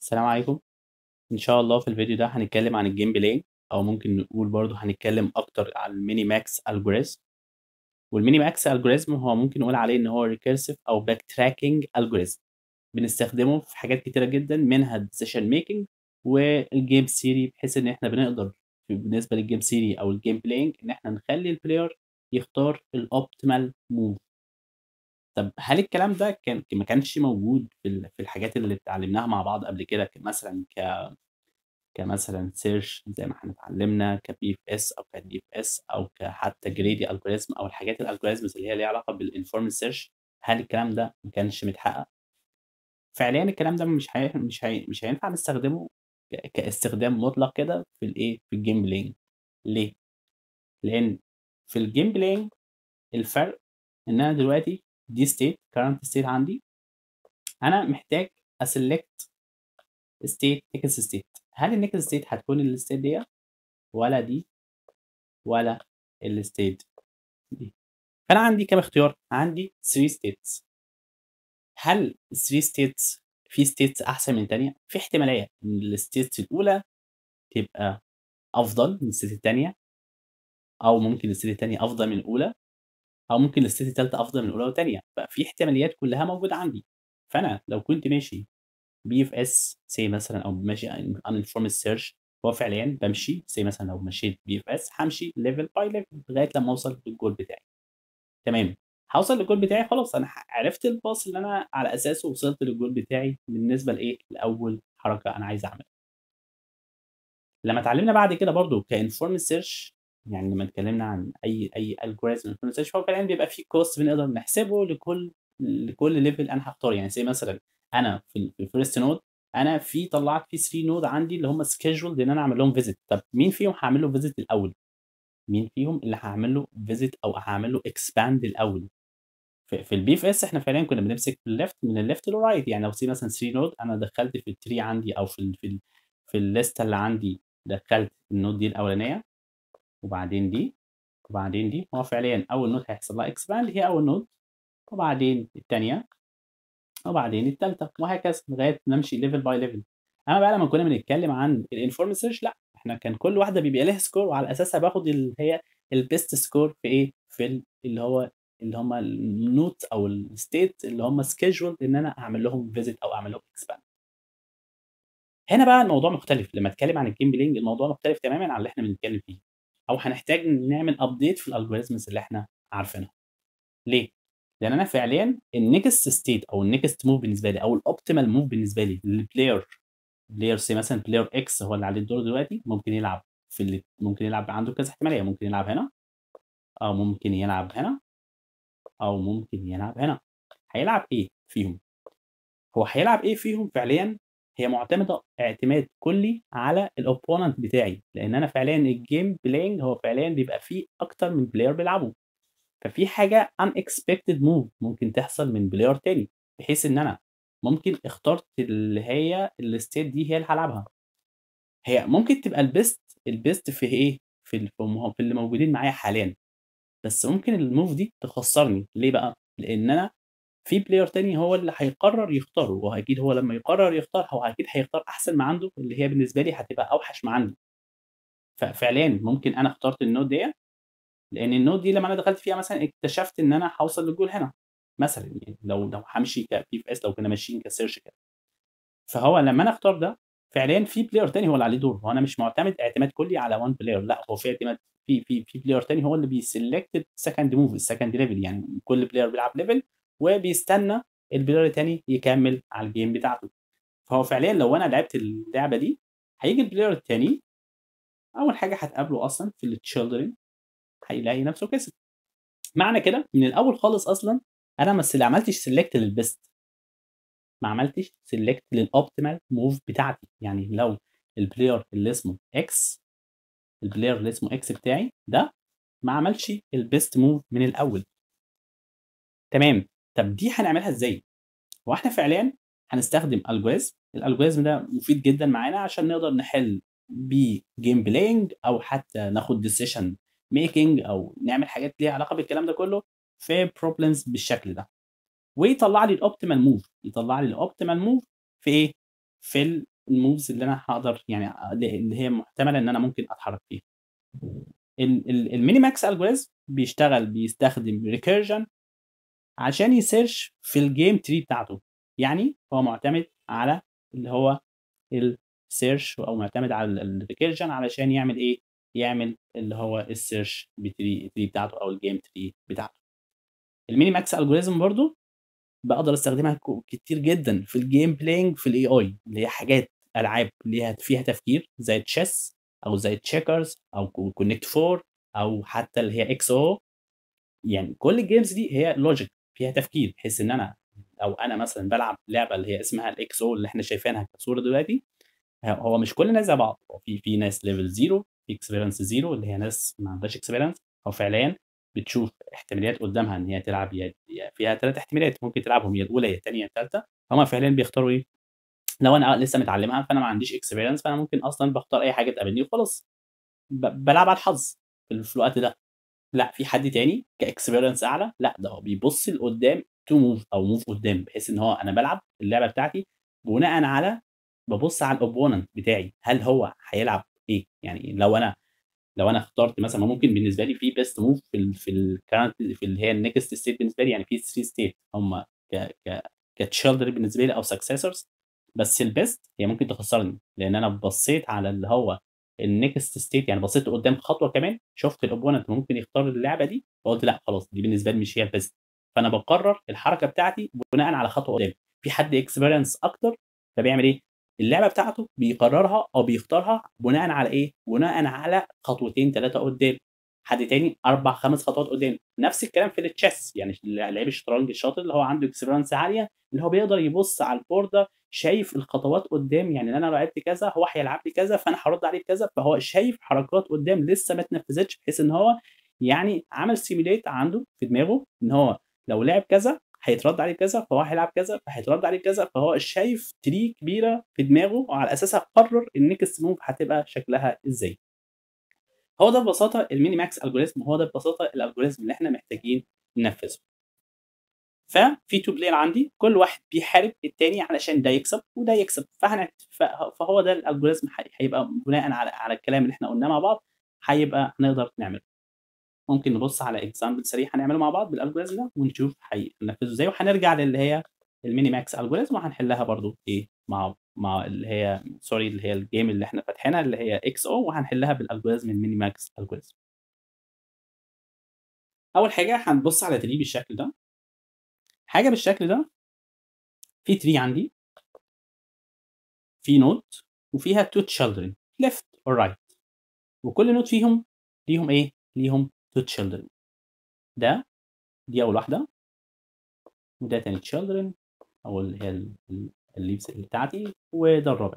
السلام عليكم ان شاء الله في الفيديو ده هنتكلم عن الجيم بلاي او ممكن نقول برضو هنتكلم اكتر عن الميني ماكس الجوريزم والميني ماكس الجوريزم هو ممكن نقول عليه ان هو ريكيرسيف او باك تراكنج الجوريزم بنستخدمه في حاجات كتيره جدا منها الديسيشن ميكنج والجيم سيري بحيث ان احنا بنقدر بالنسبه للجيم سيري او الجيم بلاينج ان احنا نخلي البلاير يختار الاوبتيمال موف طب هل الكلام ده كان ما كانش موجود في ال- في الحاجات اللي اتعلمناها مع بعض قبل كده ك- مثلا ك كمثلا سيرش زي ما احنا اتعلمنا كبي اف اس او كدي اف اس او كحتى جريدي الجوريزم او الحاجات الالجوريزمز اللي هي ليها علاقه بالانفورمد سيرش هل الكلام ده ما كانش متحقق فعليا الكلام ده مش هي... مش هي... مش هينفع نستخدمه ك... كاستخدام مطلق كده في الايه في الجيم بلاينج ليه لان في الجيم بلاينج الفرق ان انا دلوقتي دي ستيت كارنت ستيت عندي انا محتاج اسلكت ستيت نيكست ستيت هل النيكست ستيت هتكون الستيت دي ولا دي ولا الستيت دي فانا عندي كام اختيار عندي 3 ستيتس هل ال 3 ستيتس في ستيتس احسن من تانية في احتماليه ان الستيتس الاولى تبقى افضل من الستيت التانية او ممكن الستيت التانية افضل من الاولى او ممكن الستيت التالتة افضل من الاولى والتانية ففي احتماليات كلها موجوده عندي فانا لو كنت ماشي بي اف اس سي مثلا او ماشي ان انفورمد سيرش هو فعليا بمشي سي مثلا لو مشيت بي اف اس همشي ليفل باي ليفل لغايه لما اوصل للجول بتاعي تمام هوصل للجول بتاعي خلاص انا عرفت الباص اللي انا على اساسه وصلت للجول بتاعي بالنسبه لايه لاول حركه انا عايز اعملها لما اتعلمنا بعد كده برضو كانفورمد سيرش يعني لما اتكلمنا عن اي اي الجوريزم انفورمد سيرش فهو فعلا بيبقى فيه كوست بنقدر نحسبه لكل لكل ليفل انا هختار يعني زي مثلا انا في الفيرست نود انا في طلعت في 3 نود عندي اللي هم سكيجولد ان انا اعمل لهم فيزيت طب مين فيهم هعمل له فيزيت الاول مين فيهم اللي هعمل له فيزيت او هعمل له اكسباند الاول في, في البي اف اس احنا فعليا كنا بنمسك الليفت من الليفت للرايت يعني لو سي مثلا 3 نود انا دخلت في التري عندي او في ال في ال في الليسته اللي عندي دخلت النود دي الاولانيه وبعدين دي وبعدين دي هو فعليا اول نود هيحصل لها اكسباند هي اول نود وبعدين الثانيه وبعدين الثالثه وهكذا لغايه نمشي ليفل باي ليفل اما بقى لما كنا بنتكلم عن الانفورم سيرش لا احنا كان كل واحده بيبقى لها سكور وعلى اساسها باخد اللي هي البيست سكور في ايه في ال- اللي هو اللي هم النوت او الستيت اللي هم سكيجول ان انا اعمل لهم فيزيت او اعمل لهم اكسباند هنا بقى الموضوع مختلف لما اتكلم عن الجيم بلينج الموضوع مختلف تماما عن اللي احنا بنتكلم فيه او هنحتاج نعمل ابديت في الالجوريزمز اللي احنا عارفينها ليه لان انا فعليا النكست ستيت او النكست موف بالنسبه لي او الاوبتيمال موف بالنسبه لي للبلاير بلاير سي مثلا بلاير اكس هو اللي عليه الدور دلوقتي ممكن يلعب في اللي ممكن يلعب عنده كذا احتماليه ممكن يلعب هنا او ممكن يلعب هنا او ممكن يلعب هنا هيلعب ايه فيهم هو هيلعب ايه فيهم فعليا هي معتمده اعتماد كلي على الاوبوننت بتاعي لان انا فعليا الجيم بلاينج هو فعليا بيبقى فيه اكتر من بلاير بيلعبوا ففي حاجه unexpected move ممكن تحصل من بلاير تاني بحيث ان انا ممكن اخترت اللي هي الستيت دي هي اللي هلعبها هي ممكن تبقى البيست البيست في ايه في ال- في الم- في اللي موجودين معايا حاليا بس ممكن الموف دي تخسرني ليه بقى لان انا في بلاير تاني هو اللي هيقرر يختاره واكيد هو لما يقرر يختار هو اكيد هيختار احسن ما عنده اللي هي بالنسبه لي هتبقى اوحش ما عندي ففعليا ممكن انا اخترت النود دي لان النود دي لما انا دخلت فيها مثلا اكتشفت ان انا هوصل للجول هنا مثلا يعني لو لو همشي كبي اف اس لو كنا ماشيين كسيرش كده فهو لما انا اختار ده فعليا في بلاير تاني هو اللي عليه دور وانا مش معتمد اعتماد كلي على وان بلاير لا هو في اعتماد في في في بلاير تاني هو اللي بيسلكت السكند موف السكند ليفل يعني كل بلاير بيلعب ليفل وبيستنى البلاير التاني يكمل على الجيم بتاعته فهو فعليا لو انا لعبت اللعبه دي هيجي البلاير التاني اول حاجه هتقابله اصلا في التشيلدرن هيلاقي نفسه كسب معنى كده من الاول خالص اصلا انا ما سل- عملتش سيلكت للبيست ما عملتش سيلكت للاوبتيمال موف بتاعتي يعني لو البلاير اللي اسمه اكس البلاير اللي اسمه اكس بتاعي ده ما عملش البيست موف من الاول تمام طب دي هنعملها ازاي هو احنا فعليا هنستخدم الجوريزم الالجوريزم ده مفيد جدا معانا عشان نقدر نحل بيه جيم بلاينج او حتى ناخد ديسيشن ميكنج او نعمل حاجات ليها علاقه بالكلام ده كله في بروبلمز بالشكل ده ويطلع لي الاوبتيمال موف يطلع لي الاوبتيمال موف في ايه في الموفز اللي انا هقدر يعني اللي هي محتمله ان انا ممكن اتحرك فيها الميني ماكس الجوريزم بيشتغل بيستخدم ريكيرجن عشان يسيرش في الجيم تري بتاعته يعني هو معتمد على اللي هو السيرش او معتمد على الريكيرجن علشان يعمل ايه يعمل اللي هو السيرش بتري تري بتاعته او الجيم تري بتاعته الميني ماكس الجوريزم برضو بقدر استخدمها كتير جدا في الجيم بلاينج في الاي اي اللي هي حاجات العاب ليها فيها تفكير زي تشيس او زي تشيكرز او كونكت فور او حتى اللي هي اكس او يعني كل الجيمز دي هي لوجيك فيها تفكير بحيث ان انا او انا مثلا بلعب لعبه اللي هي اسمها الاكس او اللي احنا شايفينها كصوره دلوقتي هو مش كل الناس زي بعض هو في في ناس ليفل زيرو في اكسبيرينس زيرو اللي هي ناس ما عندهاش اكسبيرينس او فعليا بتشوف احتماليات قدامها ان هي تلعب يا فيها ثلاث احتمالات ممكن تلعبهم يا الاولى يا الثانيه يا الثالثه هم فعليا بيختاروا ايه لو انا لسه متعلمها فانا ما عنديش اكسبيرينس فانا ممكن اصلا بختار اي حاجه تقابلني وخلاص بلعب على الحظ في الوقت ده لا في حد تاني كاكسبيرينس اعلى لا ده هو بيبص لقدام تو موف او موف قدام بحيث ان هو انا بلعب اللعبه بتاعتي بناء على ببص على الاوبوننت بتاعي هل هو هيلعب ايه يعني لو انا لو انا اخترت مثلا ممكن بالنسبه لي في بيست موف في ال في الكرنت في اللي هي النكست ستيت بالنسبه لي يعني في 3 ستيت هم ك ك كتشيلدر بالنسبه لي او سكسيسورز بس البيست هي ممكن تخسرني لان انا بصيت على اللي هو النكست ستيت يعني بصيت قدام خطوه كمان شفت الاوبوننت ممكن يختار اللعبه دي فقلت لا خلاص دي بالنسبه لي مش هي البيست فانا بقرر الحركه بتاعتي بناء على خطوه قدام في حد اكسبيرينس اكتر فبيعمل ايه اللعبه بتاعته بيقررها او بيختارها بناء على ايه بناء على خطوتين ثلاثه قدام حد تاني اربع خمس خطوات قدام نفس الكلام في التشيس يعني لعيب الشطرنج الشاطر اللي هو عنده اكسبيرينس عاليه اللي هو بيقدر يبص على البورده شايف الخطوات قدام يعني انا لو لعبت كذا هو هيلعب لي كذا فانا هرد عليه بكذا فهو شايف حركات قدام لسه ما اتنفذتش بحيث ان هو يعني عمل سيميليت عنده في دماغه ان هو لو لعب كذا هيترد عليه كذا فهو هيلعب كذا فهيترد عليه كذا فهو شايف تري كبيره في دماغه وعلى اساسها قرر النكست موف هتبقى شكلها ازاي هو ده ببساطه الميني ماكس الجوريزم هو ده ببساطه الالجوريزم اللي احنا محتاجين ننفذه ففي تو بلاير عندي كل واحد بيحارب التاني علشان ده يكسب وده يكسب فهن فهو ده الالجوريزم هيبقى بناء على على الكلام اللي احنا قلناه مع بعض هيبقى نقدر نعمله ممكن نبص على اكزامبل سريع هنعمله مع بعض بالالجوريزم ده ونشوف هننفذه ازاي وهنرجع للي هي الميني ماكس الجوريزم وهنحلها برضو ايه مع مع اللي هي سوري اللي هي الجيم اللي احنا فاتحينها اللي هي اكس او وهنحلها بالالجوريزم الميني ماكس الجوريزم اول حاجه هنبص على تري بالشكل ده حاجه بالشكل ده في تري عندي في نود وفيها تو تشيلدرن ليفت اور رايت وكل نود فيهم ليهم ايه ليهم تو تشيلدرن ده دي اول واحده وده تاني تشيلدرن او اللي هي الليفز بتاعتي وده الرابع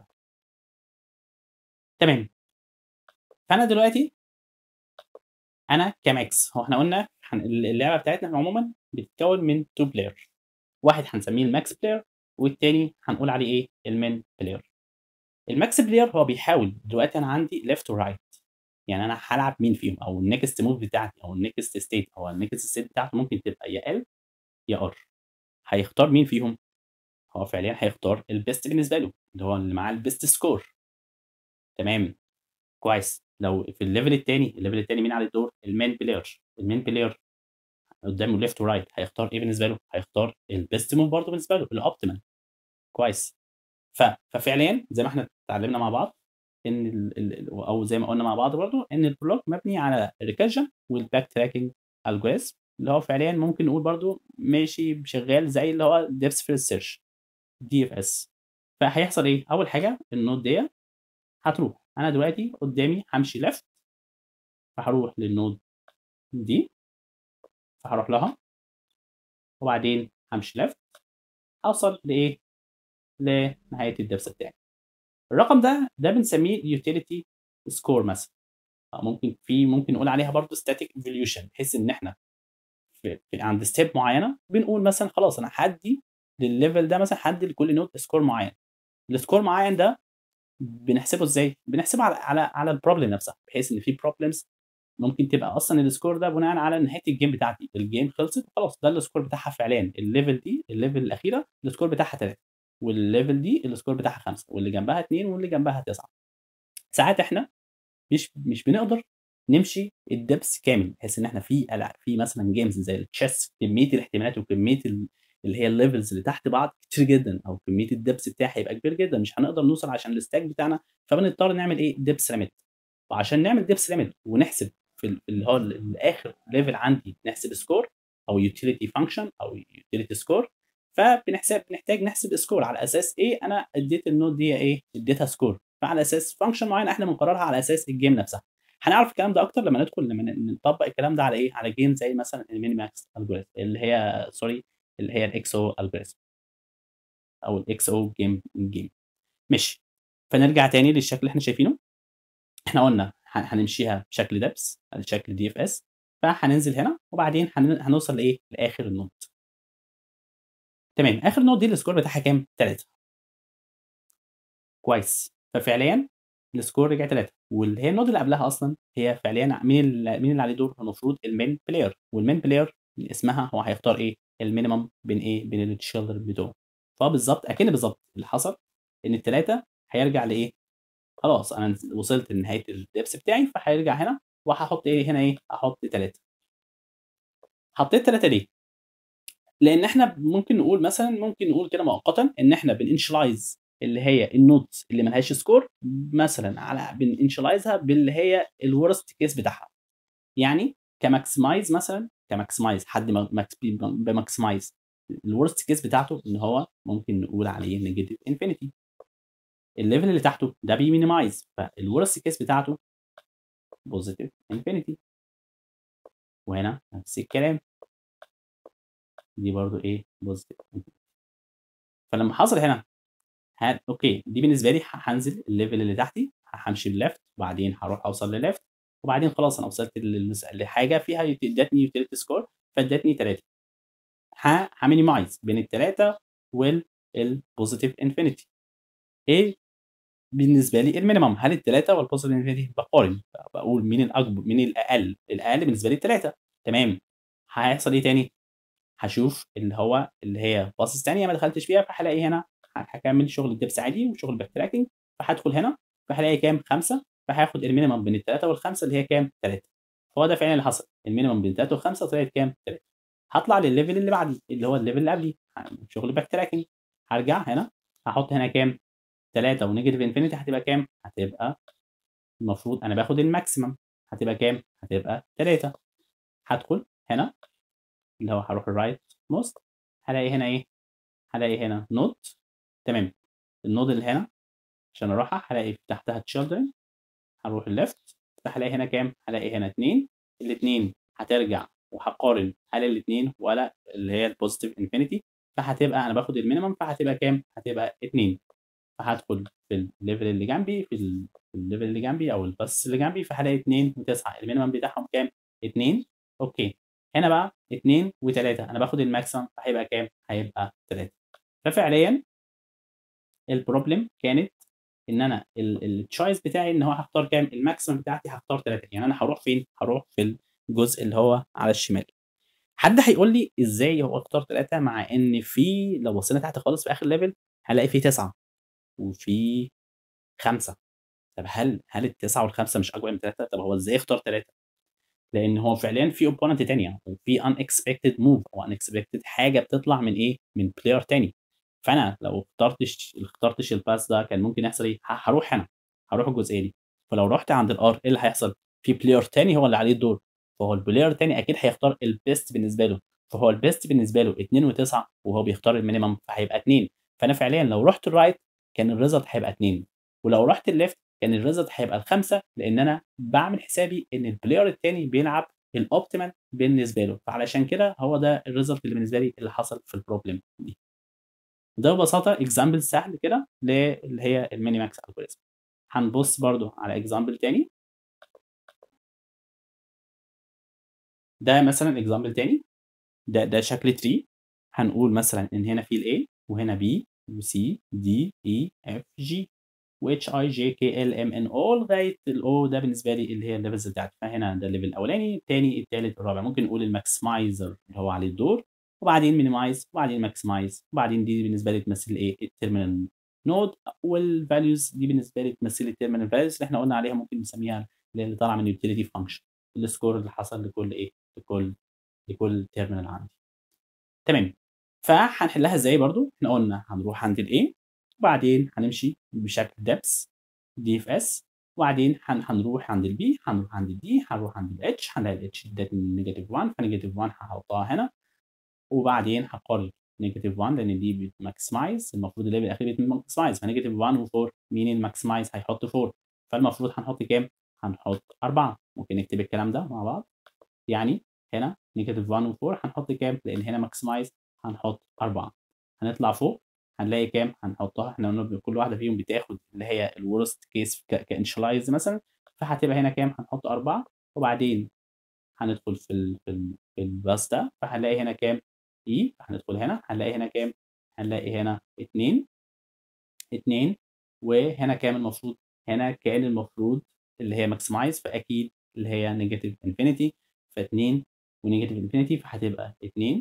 تمام فانا دلوقتي انا كماكس هو احنا قلنا اللعبه بتاعتنا عموما بتتكون من تو بلاير واحد هنسميه الماكس بلاير والتاني هنقول عليه ايه المين بلاير الماكس بلاير هو بيحاول دلوقتي انا عندي ليفت ورايت يعني انا هلعب مين فيهم او النكست موف بتاعتي او النكست ستيت او النكست ستيت بتاعته ممكن تبقى يا ال يا ار هيختار مين فيهم هو فعليا هيختار البيست بالنسبه له اللي هو اللي معاه البيست سكور تمام كويس لو في الليفل الثاني الليفل الثاني مين على الدور المين بلاير المين بلاير قدامه ليفت ورايت هيختار ايه بالنسبه له هيختار البيست موف برضه بالنسبه له الاوبتيمال كويس ف... ففعليا زي ما احنا اتعلمنا مع بعض ان ال... ال... او زي ما قلنا مع بعض برضه ان البلوك مبني على الريكيرجن والباك تراكنج الجوريزم اللي هو فعليا ممكن نقول برضه ماشي شغال زي اللي هو ديبس فيرست سيرش دي اف اس فهيحصل ايه اول حاجه النود دي هتروح انا دلوقتي قدامي همشي ليفت فهروح للنود دي فهروح لها وبعدين همشي ليفت اوصل لايه لنهايه الدبس بتاعي الرقم ده ده بنسميه يوتيليتي سكور مثلا ممكن في ممكن نقول عليها برضه ستاتيك ايفوليوشن بحيث ان احنا في, في عند ستيب معينه بنقول مثلا خلاص انا هدي للليفل ده مثلا هدي لكل نود سكور معين السكور معين ده بنحسبه ازاي؟ بنحسبه على على على البروبلم نفسها بحيث ان في بروبلمز ممكن تبقى اصلا السكور ده بناء على نهايه الجيم بتاعتي الجيم خلصت خلاص ده السكور بتاعها فعليا الليفل دي الليفل الاخيره السكور بتاعها 3 والليفل دي السكور بتاعها 5 واللي جنبها 2 واللي جنبها 9 ساعات احنا مش مش بنقدر نمشي الدبس كامل بحيث ان احنا في ألعاب في مثلا جيمز زي التشيس كميه الاحتمالات وكميه ال- اللي هي الليفلز اللي تحت بعض كتير جدا او كميه الدبس بتاعها هيبقى كبير جدا مش هنقدر نوصل عشان الستاك بتاعنا فبنضطر نعمل ايه دبس ليميت وعشان نعمل دبس ليميت ونحسب في ال- اللي هو ال- الاخر ليفل عندي نحسب سكور او يوتيليتي فانكشن او يوتيليتي سكور فبنحسب بنحتاج نحسب سكور على اساس ايه انا اديت النود دي ايه اديتها سكور فعلى اساس فانكشن معين احنا بنقررها على اساس الجيم نفسها هنعرف الكلام ده اكتر لما ندخل لما ن- نطبق الكلام ده على ايه على جيم زي مثلا الميني ماكس الجوريثم اللي هي سوري اللي هي الاكس او الجوريثم او الاكس او جيم جيم ماشي فنرجع تاني للشكل اللي احنا شايفينه احنا قلنا ه- هنمشيها بشكل دبس شكل دي اف اس فهننزل هنا وبعدين هن- هنوصل لايه لاخر النود تمام اخر نود دي السكور بتاعها كام 3 كويس ففعليا السكور رجع 3 واللي هي النود اللي قبلها اصلا هي فعليا مين اللي مين اللي عليه دور المفروض المين بلاير والمين بلاير اسمها هو هيختار ايه المينيمم بين ايه بين التشيلدرن بتوعه فبالظبط اكن بالظبط اللي حصل ان الثلاثه هيرجع لايه خلاص انا وصلت لنهايه الدبس بتاعي فهيرجع هنا وهحط ايه هنا ايه احط 3 حطيت 3 ليه لان احنا ممكن نقول مثلا ممكن نقول كده مؤقتا ان احنا بننشلايز اللي هي النوتس اللي ملهاش سكور مثلا على بننشلايزها باللي هي الورست كيس بتاعها يعني كماكسمايز مثلا كماكسمايز حد ما- ماكس- بماكسمايز الورست كيس بتاعته ان هو ممكن نقول عليه نيجاتيف انفينيتي الليفل اللي تحته ده بيمينيمايز فالورست كيس بتاعته بوزيتيف انفينيتي وهنا نفس الكلام دي برضو ايه بوزيتيف فلما حصل هنا ها اوكي دي بالنسبه لي ه- هنزل الليفل اللي تحتي همشي لليفت وبعدين هروح اوصل لليفت وبعدين خلاص انا وصلت لل- لحاجه فيها يت- ادتني يوتيليتي سكور فادتني 3 همينيمايز بين الثلاثه والبوزيتيف انفينيتي ايه بالنسبه لي المينيمم هل الثلاثه ولا البوزيتيف انفينيتي بقارن بقول مين الاكبر مين الاقل الاقل بالنسبه لي الثلاثه تمام هيحصل ايه تاني هشوف اللي هو اللي هي باصص ثانيه ما دخلتش فيها فهلاقي هنا هكمل شغل الدبس عادي وشغل باك تراكنج فهدخل هنا فهلاقي كام خمسه فهاخد المينيمم بين الثلاثه والخمسه اللي هي كام ثلاثه فهو ده فعلا اللي حصل المينيمم بين الثلاثه والخمسه طلعت كام ثلاثه هطلع للليفل اللي بعدي اللي هو الليفل اللي قبلي شغل باك تراكنج هرجع هنا هحط هنا كام 3 ونيجاتيف انفينيتي هتبقى كام؟ هتبقى المفروض انا باخد الماكسيمم هتبقى كام؟ هتبقى 3 هدخل هنا اللي هو هروح الرايت موست هلاقي هنا ايه؟ هلاقي هنا نود تمام النود اللي هنا عشان اروحها هلاقي تحتها تشيلدرن هروح الليفت فهلاقي هنا كام؟ هلاقي هنا 2 الاثنين هترجع وهقارن هل الاثنين ولا اللي هي البوزيتيف انفينيتي فهتبقى انا باخد المينيمم فهتبقى كام؟ هتبقى 2 فهدخل في الليفل اللي جنبي في ال- في الليفل اللي جنبي او الباس اللي جنبي فهلاقي 2 و9 المينيمم بتاعهم كام؟ 2 اوكي هنا بقى 2 و3 انا باخد الماكسيمم فهيبقى كام؟ هيبقى 3 ففعليا البروبلم كانت ان انا التشويس بتاعي ان هو هختار كام؟ الماكسيمم بتاعتي هختار 3 يعني انا هروح فين؟ هروح في الجزء اللي هو على الشمال حد هيقول لي ازاي هو اختار 3 مع ان في لو بصينا تحت خالص في اخر ليفل هلاقي فيه 9 وفي 5 طب هل هل التسعه والخمسه مش اكبر من ثلاثه؟ طب هو ازاي اختار ثلاثه؟ لان هو فعليا في اوبوننت تانية وفي unexpected موف او unexpected حاجه بتطلع من ايه؟ من بلاير تاني فانا لو اخترتش اخترتش الباس ده كان ممكن يحصل ايه؟ ه- هروح هنا هروح الجزئيه دي فلو رحت عند الار ايه اللي هيحصل؟ في بلاير تاني هو اللي عليه الدور فهو البلاير التاني اكيد هيختار البيست بالنسبه له فهو البيست بالنسبه له 2 و9 وهو بيختار المينيمم فهيبقى 2 فانا فعليا لو رحت الرايت كان الريزلت هيبقى 2 ولو رحت الليفت كان الريزلت هيبقى الخمسه لان انا بعمل حسابي ان البلاير التاني بيلعب الاوبتيمال بالنسبه له فعلشان كده هو ده الريزلت اللي بالنسبه لي اللي حصل في البروبلم دي ده ببساطه اكزامبل سهل كده اللي هي الميني ماكس الجوريزم هنبص برضو على اكزامبل تاني ده مثلا اكزامبل تاني ده ده شكل تري هنقول مثلا ان هنا في الاي وهنا بي وسي دي اي اف جي و اتش اي جي كي ال ام ان او لغايه الاو ده بالنسبه لي اللي هي الليفلز بتاعتي فهنا ده الليفل الاولاني الثاني الثالث الرابع ممكن نقول الماكسمايزر اللي هو عليه الدور وبعدين مينيمايز وبعدين ماكسمايز وبعدين دي بالنسبه لي تمثل ايه التيرمينال نود والفاليوز دي بالنسبه لي تمثل التيرمينال فاليوز اللي احنا قلنا عليها ممكن نسميها اللي طالعه من اليوتيليتي فانكشن السكور اللي حصل لكل ايه لكل لكل تيرمينال عندي تمام فهنحلها ازاي برضو احنا قلنا هنروح عند الايه وبعدين هنمشي بشكل دبس دي اف اس وبعدين هنروح عند البي هنروح عند الدي هنروح عند الاتش هنلاقي الاتش ادتني نيجاتيف 1 فنيجاتيف 1 هحطها هنا وبعدين هقارن نيجاتيف 1 لان دي بتماكسمايز المفروض الليفل الاخير بتماكسمايز فنيجاتيف 1 و4 مين الماكسمايز هيحط 4 فالمفروض هنحط كام؟ هنحط 4 ممكن نكتب الكلام ده مع بعض يعني هنا نيجاتيف 1 و4 هنحط كام؟ لان هنا ماكسمايز هنحط 4 هنطلع فوق هنلاقي كام؟ هنحطها احنا قلنا كل واحده فيهم بتاخد اللي هي الورست كيس كانشلايز مثلا فهتبقى هنا كام؟ هنحط 4 وبعدين هندخل في ال في, ال في الباص ده فهنلاقي هنا كام؟ اي هندخل هنا هنلاقي هنا كام؟ هنلاقي هنا 2 2 وهنا كام المفروض؟ هنا كان المفروض اللي هي ماكسمايز فاكيد اللي هي نيجاتيف انفينيتي ف2 ونيجاتيف انفينيتي فهتبقى 2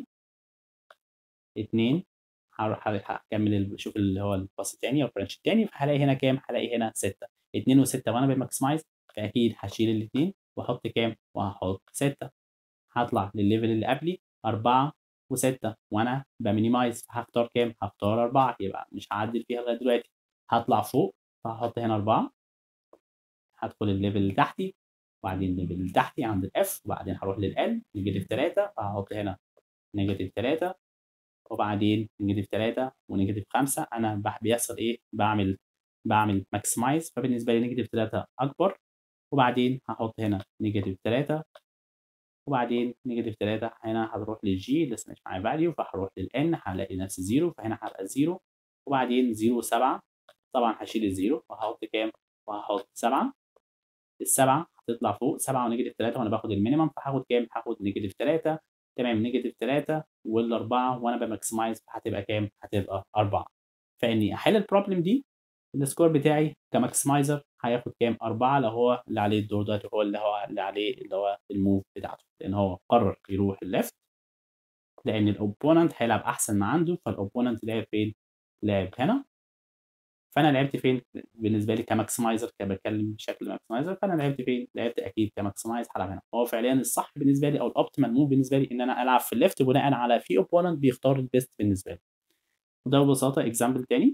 2 هروح هكمل اشوف اللي هو الباص الثاني او البرانش الثاني فهلاقي هنا كام؟ هلاقي هنا 6 2 و6 وانا بماكسمايز فاكيد هشيل الاثنين واحط كام؟ وهحط 6 هطلع للليفل اللي قبلي 4 و6 وانا بمينيمايز هختار كام؟ هختار 4 يبقى مش هعدل فيها لغايه دلوقتي هطلع فوق فهحط هنا 4 هدخل الليفل اللي تحتي وبعدين الليفل اللي تحتي عند الاف وبعدين هروح للال نيجاتيف 3 فهحط هنا نيجاتيف 3 وبعدين نيجاتيف 3 ونيجاتيف 5 انا بيحصل ايه؟ بعمل بعمل ماكسمايز فبالنسبه لي نيجاتيف 3 اكبر وبعدين هحط هنا نيجاتيف 3 وبعدين نيجاتيف 3 هنا هتروح للجي لسه مش معايا فاليو فهروح للان هلاقي نفس زيرو فهنا هبقى زيرو وبعدين 0 7 طبعا هشيل الزيرو وهحط كام؟ وهحط 7 السبعة هتطلع فوق 7 ونيجاتيف 3 وانا باخد المينيمم فهاخد كام؟ هاخد نيجاتيف 3 تمام نيجاتيف 3 والاربعه وانا بماكسمايز هتبقى كام؟ هتبقى 4 فاني احل البروبلم دي السكور بتاعي كماكسمايزر هياخد كام؟ 4 لو هو اللي عليه الدور دلوقتي هو اللي هو اللي عليه اللي هو الموف بتاعته لان هو قرر يروح الليفت لان الاوبوننت هيلعب احسن ما عنده فالاوبوننت لعب فين؟ لعب هنا فانا لعبت فين بالنسبه لي كماكسمايزر كبتكلم بشكل ماكسمايزر فانا لعبت فين؟ لعبت اكيد كماكسمايز هلعب هنا هو فعليا الصح بالنسبه لي او الاوبتيمال موف بالنسبه لي ان انا العب في الليفت بناء على في اوبوننت بيختار البيست بالنسبه لي وده ببساطه اكزامبل تاني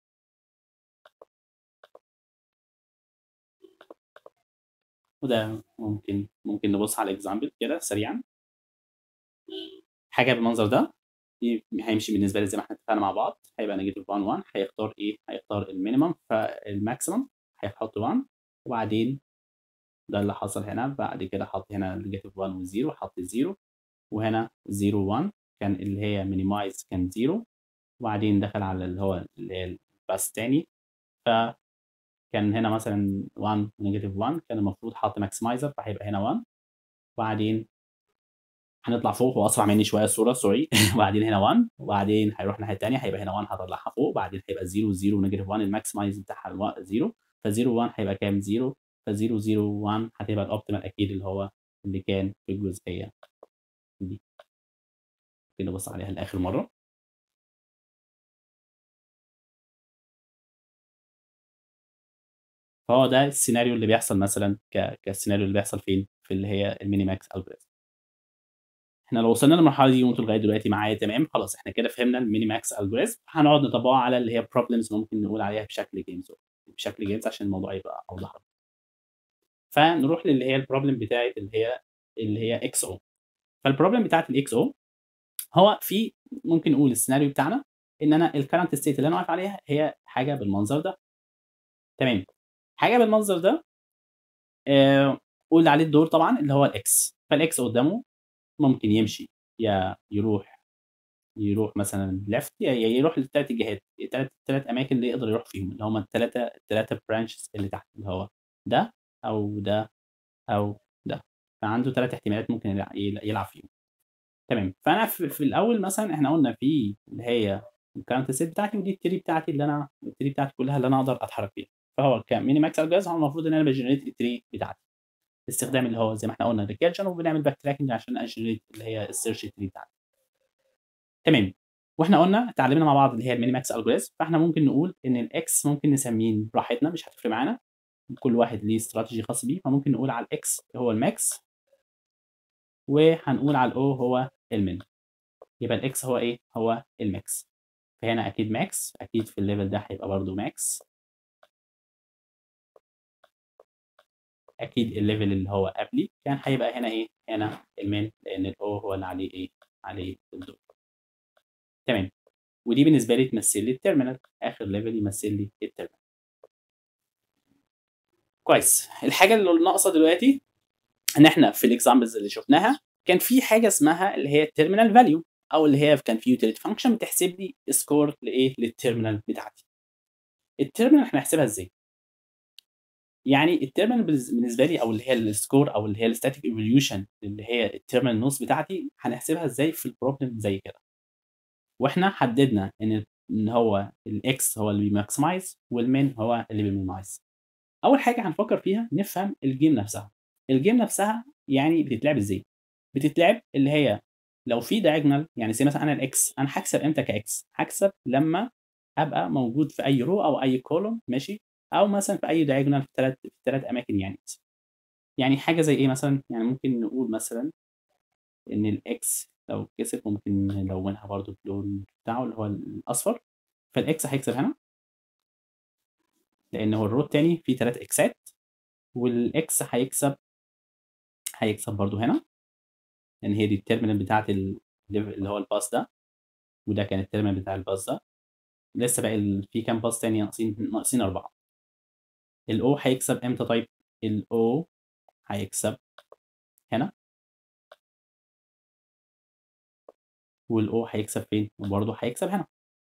وده ممكن ممكن نبص على الاكزامبل كده سريعا حاجه بالمنظر ده هيمشي بالنسبه لي زي ما احنا اتفقنا مع بعض هيبقى نيجاتيف 1 1 هيختار ايه؟ هيختار المينيمم فالماكسيمم هيحط 1 وبعدين ده اللي حصل هنا بعد كده حط هنا نيجاتيف 1 و0 حط 0 وهنا 0 1 كان اللي هي مينيمايز كان 0 وبعدين دخل على اللي هو اللي هي الباس تاني فكان هنا مثلا 1 نيجاتيف 1 كان المفروض حط ماكسمايزر فهيبقى هنا 1 وبعدين هنطلع فوق هو اسرع مني شويه الصوره سوري وبعدين هنا 1 وبعدين هيروح الناحيه الثانيه هيبقى هنا 1 هطلعها فوق وبعدين هيبقى 0 0 نيجاتيف 1 الماكسمايز بتاعها 0 ف 0 1 هيبقى كام 0 ف 0 0 1 هتبقى الاوبتيمال اكيد اللي هو اللي كان في الجزئيه دي كده نبص عليها لاخر مره فهو ده السيناريو اللي بيحصل مثلا ك... كالسيناريو اللي بيحصل فين في اللي هي الميني ماكس الجوريزم احنا لو وصلنا للمرحله دي وانتوا لغايه دلوقتي معايا تمام خلاص احنا كده فهمنا الميني ماكس الجوريزم هنقعد نطبقها على اللي هي بروبلمز ممكن نقول عليها بشكل جيمز بشكل جيمز عشان الموضوع يبقى اوضح فنروح للي هي البروبلم بتاعت اللي هي اللي هي اكس او فالبروبلم بتاعت الاكس او هو في ممكن نقول السيناريو بتاعنا ان انا الكرنت ستيت اللي انا واقف عليها هي حاجه بالمنظر ده تمام حاجه بالمنظر ده آه قول عليه الدور طبعا اللي هو الاكس فالاكس قدامه ممكن يمشي يا يروح يروح مثلا ليفت يا يروح للثلاث اتجاهات الثلاث الثلاث اماكن اللي يقدر يروح فيهم اللي هم الثلاثه الثلاثه برانشز اللي تحت اللي هو ده او ده او ده فعنده ثلاث احتمالات ممكن يلعب فيهم تمام فانا في, في الاول مثلا احنا قلنا في اللي هي الكارنت سيت بتاعتي ودي التري بتاعتي اللي انا التري بتاعتي كلها اللي انا اقدر اتحرك فيها فهو كميني ماكس الجهاز هو المفروض ان انا بجنريت التري بتاعتي باستخدام اللي هو زي ما احنا قلنا ريكيرجن وبنعمل باك تراكنج عشان اجنريت اللي هي السيرش تري بتاعتي تمام واحنا قلنا اتعلمنا مع بعض اللي هي الميني ماكس الجوريزم فاحنا ممكن نقول ان الاكس ممكن نسميه براحتنا مش هتفرق معانا كل واحد ليه استراتيجي خاص بيه فممكن نقول على الاكس هو الماكس وهنقول على الاو هو المين يبقى الاكس هو ايه هو الماكس فهنا اكيد ماكس اكيد في الليفل ده هيبقى برضو ماكس اكيد الليفل اللي هو قبلي كان هيبقى هنا ايه هنا المين لان الاو هو اللي عليه ايه عليه الدور تمام ودي بالنسبه لي تمثل لي التيرمينال اخر ليفل يمثل لي التيرمينال كويس الحاجه اللي ناقصه دلوقتي ان احنا في الاكزامبلز اللي شفناها كان في حاجه اسمها اللي هي التيرمينال فاليو او اللي هي كان في يوتيليتي فانكشن بتحسب لي سكور لايه للتيرمينال بتاعتي التيرمينال احنا هنحسبها ازاي يعني التيرمينال بالنسبه لي او اللي هي السكور او اللي هي الستاتيك ايفوليوشن اللي هي التيرمينال نوتس بتاعتي هنحسبها ازاي في البروبلم زي كده واحنا حددنا ان ان هو الاكس هو اللي بيماكسمايز والمين هو اللي بيمينايز اول حاجه هنفكر فيها نفهم الجيم نفسها الجيم نفسها يعني بتتلعب ازاي بتتلعب اللي هي لو في دايجونال يعني زي مثلا انا الاكس انا هكسب امتى كاكس هكسب لما ابقى موجود في اي رو او اي كولوم ماشي او مثلا في اي دايجونال في ثلاث في ثلاث اماكن يعني يعني حاجه زي ايه مثلا يعني ممكن نقول مثلا ان الاكس لو كسب ممكن نلونها برضو باللون بتاعه اللي هو الاصفر فالاكس هيكسب هنا لان هو الرو التاني فيه ثلاث اكسات والاكس هيكسب هيكسب برضو هنا لان هي دي التيرمينال بتاعت اللي هو الباس ده وده كان التيرمينال بتاع الباس ده لسه باقي في كام باس تاني ناقصين ناقصين اربعه الاو هيكسب امتى طيب الاو هيكسب هنا والاو هيكسب فين وبرضه هيكسب هنا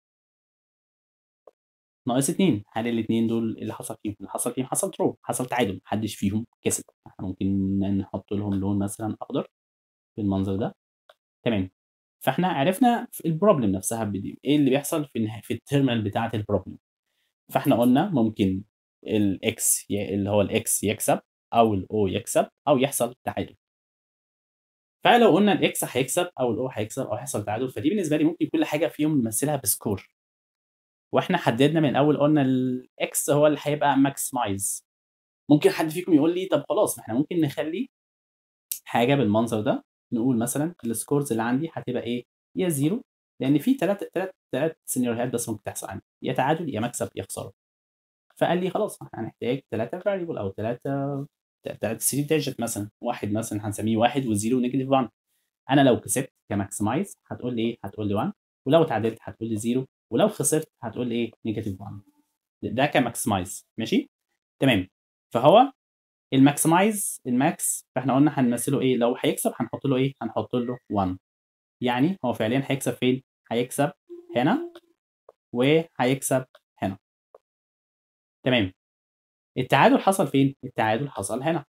ناقص اتنين هل الاتنين دول اللي حصل فيهم اللي حصل فيهم حصل ترو حصل تعادل محدش فيهم كسب احنا ممكن نحط لهم لون مثلا اخضر بالمنظر ده تمام فاحنا عرفنا في البروبلم نفسها بدي ايه اللي بيحصل في في التيرمينال بتاعه البروبلم فاحنا قلنا ممكن الاكس اللي هو الاكس يكسب او الاو يكسب او يحصل تعادل فلو قلنا الاكس هيكسب او الاو هيكسب او هيحصل تعادل فدي بالنسبه لي ممكن كل حاجه فيهم نمثلها بسكور واحنا حددنا من الاول قلنا الاكس هو اللي هيبقى ماكسمايز ممكن حد فيكم يقول لي طب خلاص ما احنا ممكن نخلي حاجه بالمنظر ده نقول مثلا السكورز اللي عندي هتبقى ايه يا زيرو لان في ثلاث ثلاث ثلاث سيناريوهات بس ممكن تحصل عندي يا تعادل يا مكسب يا خساره فقال لي خلاص احنا هنحتاج ثلاثه فاريبل او ثلاثه ثلاثه سيري ديجيت مثلا واحد مثلا هنسميه واحد وزيرو نيجاتيف 1 انا لو كسبت كماكسمايز هتقول لي ايه هتقول لي 1 ولو تعادلت هتقول لي 0 ولو خسرت هتقول لي ايه نيجاتيف 1 ده كماكسمايز ماشي تمام فهو الماكسمايز الماكس فاحنا قلنا هنمثله ايه لو هيكسب هنحط له ايه هنحط له 1 يعني هو فعليا هيكسب فين هيكسب هنا وهيكسب هنا تمام التعادل حصل فين التعادل حصل هنا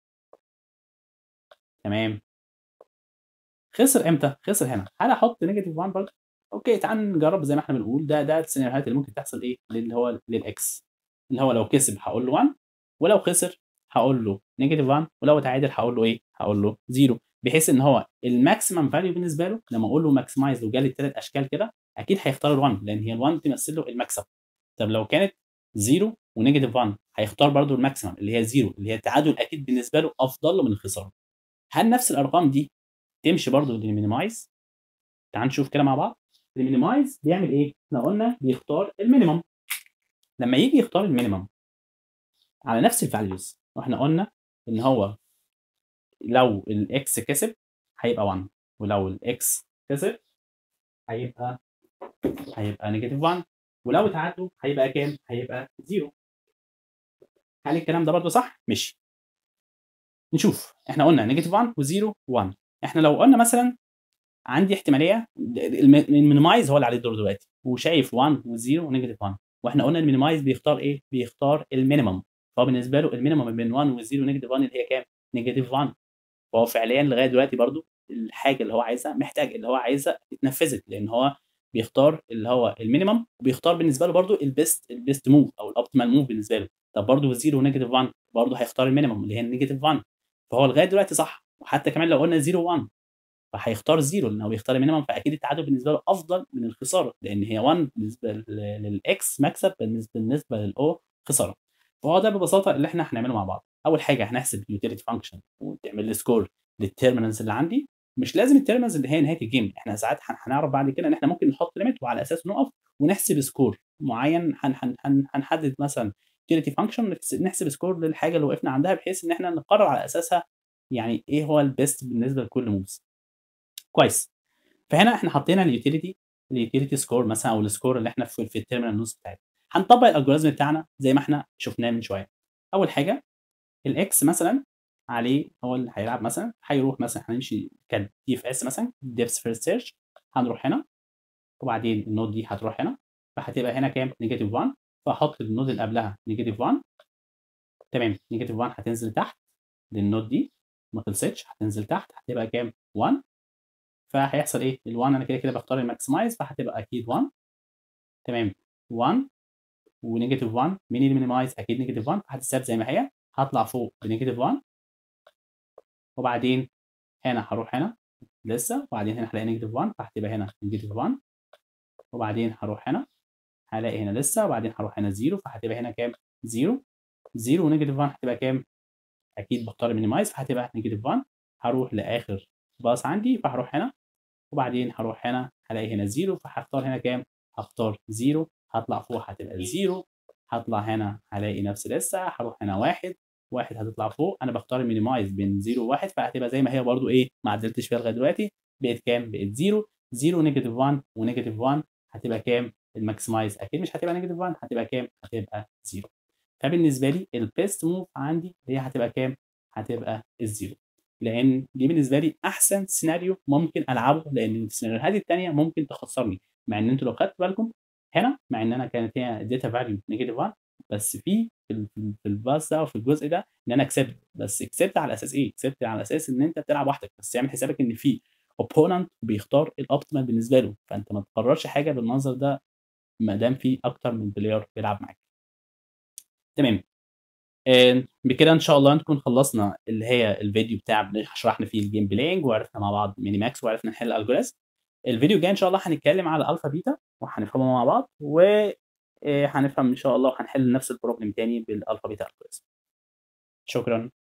تمام خسر امتى خسر هنا هل احط نيجاتيف 1 برضه اوكي تعال نجرب زي ما احنا بنقول ده ده السيناريوهات اللي ممكن تحصل ايه اللي هو للاكس اللي هو لو كسب هقول له 1 ولو خسر هقول له نيجاتيف 1 ولو تعادل هقول له ايه هقول له 0 بحيث ان هو الماكسيمم فاليو بالنسبه له لما اقول له ماكسمايز وجالي الثلاث اشكال كده اكيد هيختار ال1 لان هي ال1 تمثل له المكسب طب لو كانت 0 ونيجاتيف 1 هيختار برضو الماكسيمم اللي هي 0 اللي هي التعادل اكيد بالنسبه له افضل له من الخساره هل نفس الارقام دي تمشي برضو للمينيمايز تعال نشوف كده مع بعض المينيمايز بيعمل ايه احنا قلنا بيختار المينيمم لما يجي يختار المينيمم على نفس الفاليوز واحنا قلنا ان هو لو الاكس كسب هيبقى 1 ولو الاكس كسب هيبقى هيبقى نيجاتيف 1 ولو تعادلوا هيبقى كام؟ هيبقى 0 هل الكلام ده برضه صح؟ ماشي نشوف احنا قلنا نيجاتيف 1 و0 1 احنا لو قلنا مثلا عندي احتماليه المينيمايز هو اللي عليه الدور دلوقتي وشايف 1 و0 ونيجاتيف 1 واحنا قلنا المينيمايز بيختار ايه؟ بيختار المينيمم فهو بالنسبه له المينيمم بين 1 و0 ونيجاتيف 1 اللي هي كام؟ نيجاتيف 1 فهو فعليا لغايه دلوقتي برضو الحاجه اللي هو عايزها محتاج اللي هو عايزها اتنفذت لان هو بيختار اللي هو المينيمم وبيختار بالنسبه له برضو البيست البيست موف او الاوبتيمال موف بالنسبه له طب برضو 0 ونيجاتيف 1 برضو هيختار المينيمم اللي هي النيجاتيف 1 فهو لغايه دلوقتي صح وحتى كمان لو قلنا 0 1 فهيختار زيرو لان هو بيختار المينيمم فاكيد التعادل بالنسبه له افضل من الخساره لان هي 1 بالنسبه للاكس مكسب بالنسبه بالنسبه للاو خساره فهو ده ببساطه اللي احنا هنعمله مع بعض اول حاجه هنحسب اليوتيليتي فانكشن وتعمل لي سكور للتيرمينالز اللي عندي مش لازم التيرمينالز اللي هي نهايه الجيم احنا ساعات هنعرف بعد كده ان احنا ممكن نحط ليميت وعلى اساسه نقف ونحسب سكور معين هنحدد مثلا يوتيليتي فانكشن نحسب سكور للحاجه اللي وقفنا عندها بحيث ان احنا نقرر على اساسها يعني ايه هو البيست بالنسبه لكل موفز كويس فهنا احنا حطينا اليوتيليتي اليوتيليتي سكور مثلا او السكور اللي احنا في, في التيرمينال نوز بتاعتنا هنطبق الالجوريزم بتاعنا زي ما احنا شفناه من شويه اول حاجه الاكس مثلا عليه هو اللي هيلعب مثلا هيروح مثلا هنمشي كان دي اف اس مثلا ديبس فيرست سيرش هنروح هنا وبعدين النود دي هتروح هنا فهتبقى هنا كام نيجاتيف 1 فاحط النود اللي قبلها نيجاتيف 1 تمام نيجاتيف 1 هتنزل تحت للنود دي ما خلصتش هتنزل تحت هتبقى كام 1 فهيحصل ايه ال1 انا كده كده بختار الماكسمايز فهتبقى اكيد 1 تمام 1 ونيجاتيف 1 مين اللي مينيمايز اكيد نيجاتيف 1 هتتساب زي ما هي هطلع فوق بنيجاتيف 1 وبعدين هنا هروح هنا لسه وبعدين هنا هلاقي نيجاتيف 1 فهتبقى هنا نيجاتيف 1 وبعدين هروح هنا هلاقي هنا لسه وبعدين هروح هنا 0 فهتبقى هنا كام 0 0 ونيجاتيف 1 هتبقى كام اكيد بختار مينيمايز فهتبقى نيجاتيف 1 هروح لاخر باص عندي فهروح هنا وبعدين هروح هنا هلاقي هنا 0 فهختار هنا كام هختار 0 هطلع فوق هتبقى 0 هطلع هنا هلاقي نفسي لسه هروح هنا 1 1 هتطلع فوق انا بختار المينيمايز بين 0 و1 فهتبقى زي ما هي برده ايه ما عدلتش فيها لغايه دلوقتي بقت كام بقت 0 0 نيجاتيف 1 ونيجاتيف 1 هتبقى كام الماكسمايز اكيد مش هتبقى نيجاتيف 1 هتبقى كام هتبقى 0 فبالنسبه لي البيست موف عندي هي هتبقى كام هتبقى الزيرو لان دي بالنسبه لي احسن سيناريو ممكن العبه لان السيناريوهات الثانيه ممكن تخسرني مع ان انتوا لو خدتوا بالكم هنا مع ان انا كانت هي الداتا فاليو نيجاتيف 1 بس في في الباص ده وفي الجزء ده ان انا كسبت بس كسبت على اساس ايه؟ كسبت على اساس ان انت بتلعب وحدك بس اعمل حسابك ان في اوبوننت بيختار الاوبتيمال بالنسبه له فانت ما تقررش حاجه بالمنظر ده ما دام في اكتر من بلاير بيلعب معاك. تمام بكده ان شاء الله نكون خلصنا اللي هي الفيديو بتاع شرحنا فيه الجيم بلاينج وعرفنا مع بعض ميني ماكس وعرفنا نحل الالجوريزم الفيديو الجاي ان شاء الله هنتكلم على الفا بيتا وهنفهمه مع بعض وهنفهم ان شاء الله وهنحل نفس البروبلم تاني بالالفا بيتا الجوريزم شكرا